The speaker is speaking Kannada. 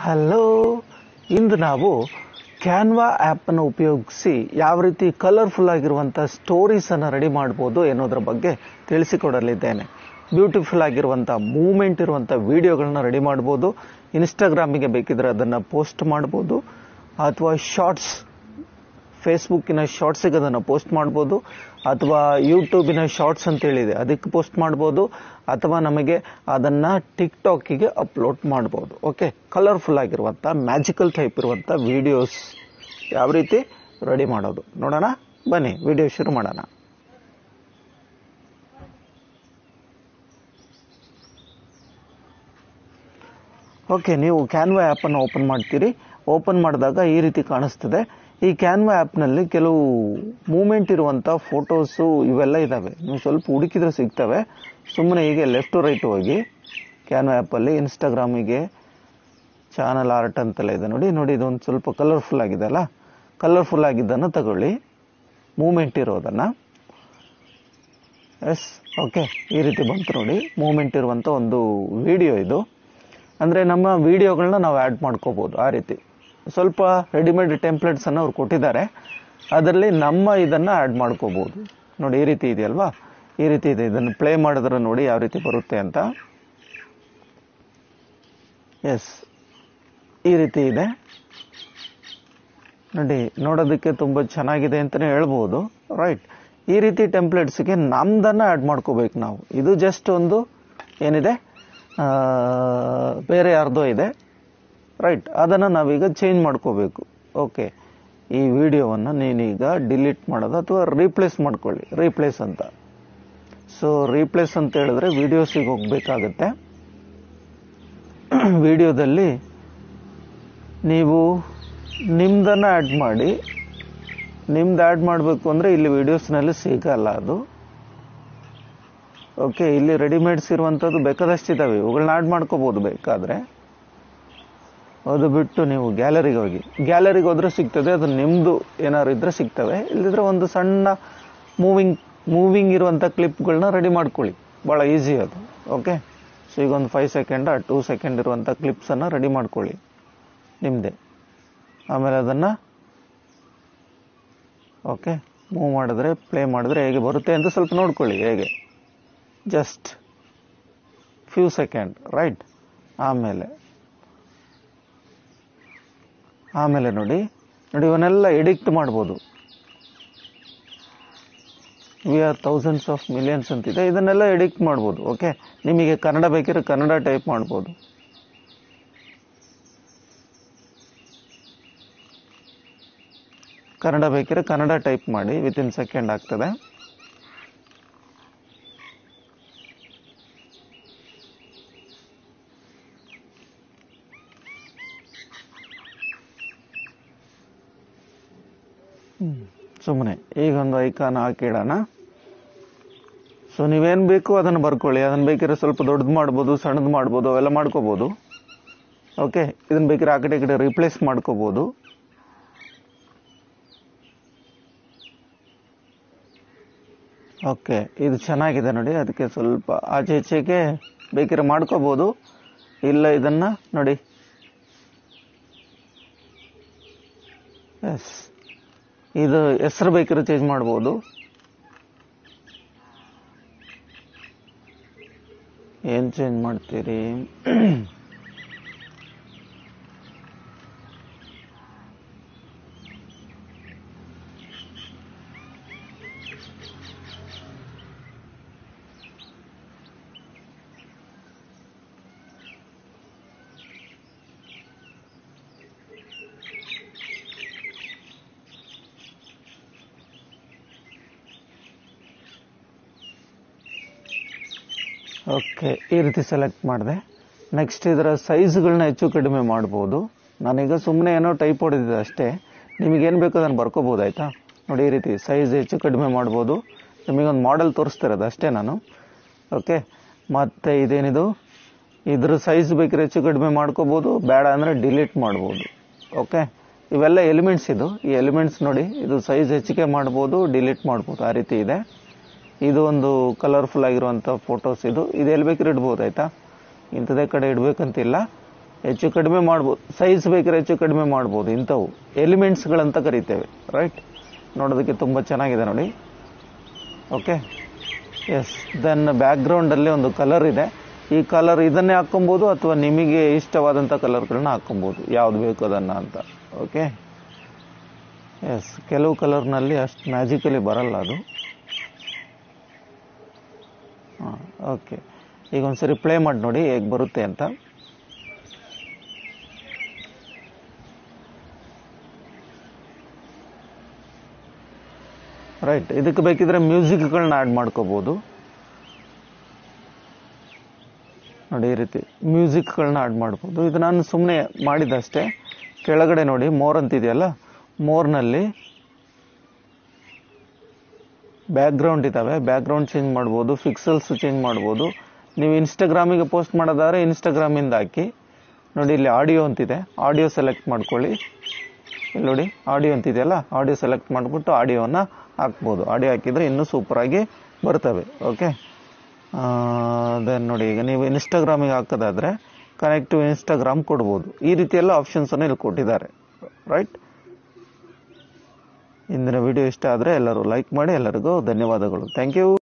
ಹಲೋ ಇಂದು ನಾವು ಕ್ಯಾನ್ವಾ ಆ್ಯಪನ್ನು ಉಪಯೋಗಿಸಿ ಯಾವ ರೀತಿ ಕಲರ್ಫುಲ್ ಆಗಿರುವಂಥ ಸ್ಟೋರೀಸನ್ನು ರೆಡಿ ಮಾಡ್ಬೋದು ಅನ್ನೋದ್ರ ಬಗ್ಗೆ ತಿಳಿಸಿಕೊಡಲಿದ್ದೇನೆ ಬ್ಯೂಟಿಫುಲ್ ಆಗಿರುವಂಥ ಮೂಮೆಂಟ್ ಇರುವಂಥ ವಿಡಿಯೋಗಳನ್ನ ರೆಡಿ ಮಾಡ್ಬೋದು ಇನ್ಸ್ಟಾಗ್ರಾಮಿಗೆ ಬೇಕಿದ್ರೆ ಅದನ್ನು ಪೋಸ್ಟ್ ಮಾಡ್ಬೋದು ಅಥವಾ ಶಾರ್ಟ್ಸ್ ಫೇಸ್ಬುಕ್ಕಿನ ಶಾರ್ಟ್ಸಿಗೆ ಅದನ್ನು ಪೋಸ್ಟ್ ಮಾಡ್ಬೋದು ಅಥವಾ ಯೂಟ್ಯೂಬಿನ ಶಾರ್ಟ್ಸ್ ಅಂತೇಳಿದೆ ಅದಕ್ಕೆ ಪೋಸ್ಟ್ ಮಾಡ್ಬೋದು ಅಥವಾ ನಮಗೆ ಅದನ್ನು ಟಿಕ್ ಟಾಕಿಗೆ ಅಪ್ಲೋಡ್ ಮಾಡ್ಬೋದು ಓಕೆ ಕಲರ್ಫುಲ್ ಆಗಿರುವಂಥ ಮ್ಯಾಜಿಕಲ್ ಟೈಪ್ ಇರುವಂಥ ವಿಡಿಯೋಸ್ ಯಾವ ರೀತಿ ರೆಡಿ ಮಾಡೋದು ನೋಡೋಣ ಬನ್ನಿ ವಿಡಿಯೋ ಶುರು ಮಾಡೋಣ ಓಕೆ ನೀವು ಕ್ಯಾನ್ವಾ ಆ್ಯಪನ್ನು ಓಪನ್ ಮಾಡ್ತೀರಿ ಓಪನ್ ಮಾಡಿದಾಗ ಈ ರೀತಿ ಕಾಣಿಸ್ತದೆ ಈ ಕ್ಯಾನ್ವಾ ಆ್ಯಪ್ನಲ್ಲಿ ಕೆಲವು ಮೂಮೆಂಟ್ ಇರುವಂಥ ಫೋಟೋಸು ಇವೆಲ್ಲ ಇದ್ದಾವೆ ನೀವು ಸ್ವಲ್ಪ ಹುಡುಕಿದ್ರೆ ಸಿಗ್ತವೆ ಸುಮ್ಮನೆ ಹೀಗೆ ಲೆಫ್ಟ್ ಟು ರೈಟ್ ಹೋಗಿ ಕ್ಯಾನ್ವಾ ಆ್ಯಪಲ್ಲಿ ಇನ್ಸ್ಟಾಗ್ರಾಮಿಗೆ ಚಾನಲ್ ಆರ್ಟ್ ಅಂತೆಲ್ಲ ಇದೆ ನೋಡಿ ನೋಡಿ ಇದೊಂದು ಸ್ವಲ್ಪ ಕಲರ್ಫುಲ್ ಆಗಿದೆ ಅಲ್ಲ ಕಲರ್ಫುಲ್ ಆಗಿದ್ದನ್ನು ತಗೊಳ್ಳಿ ಮೂಮೆಂಟ್ ಇರೋದನ್ನು ಎಸ್ ಓಕೆ ಈ ರೀತಿ ಬಂತು ನೋಡಿ ಮೂಮೆಂಟ್ ಇರುವಂಥ ಒಂದು ವಿಡಿಯೋ ಇದು ಅಂದರೆ ನಮ್ಮ ವಿಡಿಯೋಗಳನ್ನ ನಾವು ಆ್ಯಡ್ ಮಾಡ್ಕೋಬೋದು ಆ ರೀತಿ ಸ್ವಲ್ಪ ರೆಡಿಮೇಡ್ ಟೆಂಪ್ಲೇಟ್ಸನ್ನು ಅವ್ರು ಕೊಟ್ಟಿದ್ದಾರೆ ಅದರಲ್ಲಿ ನಮ್ಮ ಇದನ್ನು ಆ್ಯಡ್ ಮಾಡ್ಕೋಬೋದು ನೋಡಿ ಈ ರೀತಿ ಇದೆಯಲ್ವಾ ಈ ರೀತಿ ಇದೆ ಇದನ್ನು ಪ್ಲೇ ಮಾಡಿದ್ರೆ ನೋಡಿ ಯಾವ ರೀತಿ ಬರುತ್ತೆ ಅಂತ ಎಸ್ ಈ ರೀತಿ ಇದೆ ನೋಡಿ ನೋಡೋದಕ್ಕೆ ತುಂಬ ಚೆನ್ನಾಗಿದೆ ಅಂತಲೇ ಹೇಳ್ಬೋದು ರೈಟ್ ಈ ರೀತಿ ಟೆಂಪ್ಲೇಟ್ಸ್ಗೆ ನಮ್ದನ್ನು ಆ್ಯಡ್ ಮಾಡ್ಕೋಬೇಕು ನಾವು ಇದು ಜಸ್ಟ್ ಒಂದು ಏನಿದೆ ಆ, ಬೇರೆ ಯಾರ್ದೋ ಇದೆ ರೈಟ್ ಅದನ್ನು ನಾವೀಗ ಚೇಂಜ್ ಮಾಡ್ಕೋಬೇಕು ಓಕೆ ಈ ವಿಡಿಯೋವನ್ನು ನೀನೀಗ ಡಿಲೀಟ್ ಮಾಡೋದು ಅಥವಾ ರೀಪ್ಲೇಸ್ ಮಾಡ್ಕೊಳ್ಳಿ ರೀಪ್ಲೇಸ್ ಅಂತ ಸೊ ರೀಪ್ಲೇಸ್ ಅಂತ ಹೇಳಿದ್ರೆ ವಿಡಿಯೋಸಿಗೆ ಹೋಗಬೇಕಾಗತ್ತೆ ವಿಡಿಯೋದಲ್ಲಿ ನೀವು ನಿಮ್ದನ್ನು ಆ್ಯಡ್ ಮಾಡಿ ನಿಮ್ದು ಆ್ಯಡ್ ಮಾಡಬೇಕು ಅಂದರೆ ಇಲ್ಲಿ ವಿಡಿಯೋಸ್ನಲ್ಲಿ ಸಿಗಲ್ಲ ಅದು ಓಕೆ ಇಲ್ಲಿ ರೆಡಿಮೇಡ್ಸ್ ಇರುವಂಥದ್ದು ಬೇಕಾದಷ್ಟು ಇದ್ದಾವೆ ಇವುಗಳನ್ನ ಆ್ಯಡ್ ಮಾಡ್ಕೋಬೋದು ಬೇಕಾದರೆ ಅದು ಬಿಟ್ಟು ನೀವು ಗ್ಯಾಲರಿಗೆ ಹೋಗಿ ಗ್ಯಾಲರಿಗೆ ಹೋದ್ರೆ ಸಿಗ್ತದೆ ಅದು ನಿಮ್ಮದು ಏನಾದ್ರು ಇದ್ರೆ ಸಿಗ್ತವೆ ಇಲ್ಲದಿದ್ರೆ ಒಂದು ಸಣ್ಣ ಮೂವಿಂಗ್ ಮೂವಿಂಗ್ ಇರುವಂಥ ಕ್ಲಿಪ್ಗಳನ್ನ ರೆಡಿ ಮಾಡ್ಕೊಳ್ಳಿ ಭಾಳ ಈಸಿ ಅದು ಓಕೆ ಸೊ ಈಗ ಒಂದು ಫೈವ್ ಸೆಕೆಂಡ ಟೂ ಸೆಕೆಂಡ್ ಇರುವಂಥ ಕ್ಲಿಪ್ಸನ್ನು ರೆಡಿ ಮಾಡ್ಕೊಳ್ಳಿ ನಿಮ್ಮದೇ ಆಮೇಲೆ ಅದನ್ನು ಓಕೆ ಮೂವ್ ಮಾಡಿದ್ರೆ ಪ್ಲೇ ಮಾಡಿದ್ರೆ ಹೇಗೆ ಬರುತ್ತೆ ಅಂತ ಸ್ವಲ್ಪ ನೋಡ್ಕೊಳ್ಳಿ ಹೇಗೆ ಜಸ್ಟ್ ಫ್ಯೂ ಸೆಕೆಂಡ್ ರೈಟ್ ಆಮೇಲೆ ಆಮೇಲೆ ನೋಡಿ ನೋಡಿ ಇವನ್ನೆಲ್ಲ ಎಡಿಕ್ಟ್ ಮಾಡ್ಬೋದು we are thousands of millions ಅಂತಿದೆ ಇದನ್ನೆಲ್ಲ ಎಡಿಕ್ಟ್ ಮಾಡ್ಬೋದು ಓಕೆ ನಿಮಗೆ ಕನ್ನಡ ಬೇಕಿದ್ರೆ ಕನ್ನಡ ಟೈಪ್ ಮಾಡ್ಬೋದು ಕನ್ನಡ ಬೇಕಿದ್ರೆ ಕನ್ನಡ ಟೈಪ್ ಮಾಡಿ ವಿತಿನ್ ಸೆಕೆಂಡ್ ಆಗ್ತದೆ ಸುಮ್ಮನೆ ಈಗ ಒಂದು ಐಕಾನ್ ಹಾಕಿಡೋಣ ಸೊ ನೀವೇನು ಬೇಕು ಅದನ್ನು ಬರ್ಕೊಳ್ಳಿ ಅದನ್ನು ಬೇಕಿದ್ರೆ ಸ್ವಲ್ಪ ದೊಡ್ಡದು ಮಾಡ್ಬೋದು ಸಣ್ಣದು ಮಾಡ್ಬೋದು ಅವೆಲ್ಲ ಮಾಡ್ಕೋಬೋದು ಓಕೆ ಇದನ್ನು ಬೇಕಿದ್ರೆ ಆ ಕಡೆ ಈ ಕಡೆ ರಿಪ್ಲೇಸ್ ಮಾಡ್ಕೋಬೋದು ಓಕೆ ಇದು ಚೆನ್ನಾಗಿದೆ ನೋಡಿ ಅದಕ್ಕೆ ಸ್ವಲ್ಪ ಆಚೆ ಈಚೆಗೆ ಬೇಕಿದ್ರೆ ಮಾಡ್ಕೋಬೋದು ಇಲ್ಲ ಇದನ್ನು ನೋಡಿ ಎಸ್ ಇದು ಹೆಸರು ಬೇಕಿದ್ರೆ ಚೇಂಜ್ ಮಾಡ್ಬೋದು ಏನು ಚೇಂಜ್ ಮಾಡ್ತೀರಿ ಓಕೆ ಈ ರೀತಿ ಸೆಲೆಕ್ಟ್ ಮಾಡಿದೆ ನೆಕ್ಸ್ಟ್ ಇದರ ಸೈಜ್ಗಳನ್ನ ಹೆಚ್ಚು ಕಡಿಮೆ ಮಾಡ್ಬೋದು ನಾನೀಗ ಸುಮ್ಮನೆ ಏನೋ ಟೈಪ್ ಹೊಡೆದಿದೆ ಅಷ್ಟೇ ನಿಮಗೇನು ಬೇಕು ಅದನ್ನು ಬರ್ಕೋಬೋದು ಆಯಿತಾ ನೋಡಿ ಈ ರೀತಿ ಸೈಜ್ ಹೆಚ್ಚು ಕಡಿಮೆ ಮಾಡ್ಬೋದು ನಿಮಗೊಂದು ಮಾಡೆಲ್ ತೋರಿಸ್ತಿರೋದು ಅಷ್ಟೇ ನಾನು ಓಕೆ ಮತ್ತು ಇದೇನಿದು ಇದ್ರ ಸೈಜ್ ಬೇಕಿದ್ರೆ ಹೆಚ್ಚು ಕಡಿಮೆ ಮಾಡ್ಕೋಬೋದು ಬೇಡ ಅಂದರೆ ಡಿಲೀಟ್ ಮಾಡ್ಬೋದು ಓಕೆ ಇವೆಲ್ಲ ಎಲಿಮೆಂಟ್ಸ್ ಇದು ಈ ಎಲಿಮೆಂಟ್ಸ್ ನೋಡಿ ಇದು ಸೈಜ್ ಹೆಚ್ಚಿಗೆ ಮಾಡ್ಬೋದು ಡಿಲೀಟ್ ಮಾಡ್ಬೋದು ಆ ರೀತಿ ಇದೆ ಇದು ಒಂದು ಕಲರ್ಫುಲ್ ಆಗಿರುವಂಥ ಫೋಟೋಸ್ ಇದು ಇದು ಎಲ್ಲಿ ಬೇಕಿದ್ರೆ ಇಡ್ಬೋದು ಆಯಿತಾ ಇಂಥದೇ ಕಡೆ ಇಡಬೇಕಂತಿಲ್ಲ ಹೆಚ್ಚು ಕಡಿಮೆ ಮಾಡ್ಬೋದು ಸೈಜ್ ಬೇಕಾದ್ರೆ ಹೆಚ್ಚು ಕಡಿಮೆ ಮಾಡ್ಬೋದು ಇಂಥವು ಎಲಿಮೆಂಟ್ಸ್ಗಳಂತ ಕರಿತೇವೆ ರೈಟ್ ನೋಡೋದಕ್ಕೆ ತುಂಬ ಚೆನ್ನಾಗಿದೆ ನೋಡಿ ಓಕೆ ಎಸ್ ದೆನ್ ಬ್ಯಾಕ್ಗ್ರೌಂಡಲ್ಲಿ ಒಂದು ಕಲರ್ ಇದೆ ಈ ಕಲರ್ ಇದನ್ನೇ ಹಾಕ್ಕೊಬೋದು ಅಥವಾ ನಿಮಗೆ ಇಷ್ಟವಾದಂಥ ಕಲರ್ಗಳನ್ನ ಹಾಕ್ಕೊಬೋದು ಯಾವ್ದು ಬೇಕು ಅದನ್ನು ಅಂತ ಓಕೆ ಎಸ್ ಕೆಲವು ಕಲರ್ನಲ್ಲಿ ಅಷ್ಟು ಮ್ಯಾಜಿಕಲಿ ಬರಲ್ಲ ಅದು ಹಾಂ ಓಕೆ ಈಗ ಒಂದ್ಸರಿ ಪ್ಲೇ ಮಾಡಿ ನೋಡಿ ಹೇಗೆ ಬರುತ್ತೆ ಅಂತ ರೈಟ್ ಇದಕ್ಕೆ ಬೇಕಿದ್ರೆ ಮ್ಯೂಸಿಕ್ಗಳನ್ನ ಆ್ಯಡ್ ಮಾಡ್ಕೋಬೋದು ನೋಡಿ ಈ ರೀತಿ ಮ್ಯೂಸಿಕ್ಗಳನ್ನ ಆ್ಯಡ್ ಮಾಡ್ಬೋದು ಇದು ನಾನು ಸುಮ್ಮನೆ ಮಾಡಿದಷ್ಟೇ ಕೆಳಗಡೆ ನೋಡಿ ಮೋರ್ ಅಂತಿದೆಯಲ್ಲ ಮೋರ್ನಲ್ಲಿ ಬ್ಯಾಕ್ಗ್ರೌಂಡ್ ಇದ್ದಾವೆ ಬ್ಯಾಕ್ಗ್ರೌಂಡ್ ಚೇಂಜ್ ಮಾಡ್ಬೋದು ಫಿಕ್ಸಲ್ಸ್ ಚೇಂಜ್ ಮಾಡ್ಬೋದು ನೀವು ಇನ್ಸ್ಟಾಗ್ರಾಮಿಗೆ ಪೋಸ್ಟ್ ಮಾಡೋದಾದ್ರೆ ಇನ್ಸ್ಟಾಗ್ರಾಮಿಂದ ಹಾಕಿ ನೋಡಿ ಇಲ್ಲಿ ಆಡಿಯೋ ಅಂತಿದೆ ಆಡಿಯೋ ಸೆಲೆಕ್ಟ್ ಮಾಡ್ಕೊಳ್ಳಿ ಇಲ್ಲಿ ನೋಡಿ ಆಡಿಯೋ ಅಂತಿದೆಯಲ್ಲ ಆಡಿಯೋ ಸೆಲೆಕ್ಟ್ ಮಾಡಿಬಿಟ್ಟು ಆಡಿಯೋನ ಹಾಕ್ಬೋದು ಆಡಿಯೋ ಹಾಕಿದರೆ ಇನ್ನೂ ಸೂಪರಾಗಿ ಬರ್ತವೆ ಓಕೆ ದೆನ್ ನೋಡಿ ಈಗ ನೀವು ಇನ್ಸ್ಟಾಗ್ರಾಮಿಗೆ ಹಾಕೋದಾದ್ರೆ ಕನೆಕ್ಟ್ ಟು ಇನ್ಸ್ಟಾಗ್ರಾಮ್ ಕೊಡ್ಬೋದು ಈ ರೀತಿ ಎಲ್ಲ ಆಪ್ಷನ್ಸನ್ನು ಇಲ್ಲಿ ಕೊಟ್ಟಿದ್ದಾರೆ ರೈಟ್ ಇಂದಿನ ವಿಡಿಯೋ ಇಷ್ಟ ಆದರೆ ಎಲ್ಲರೂ ಲೈಕ್ ಮಾಡಿ ಎಲ್ಲರಿಗೂ ಧನ್ಯವಾದಗಳು ಥ್ಯಾಂಕ್ ಯು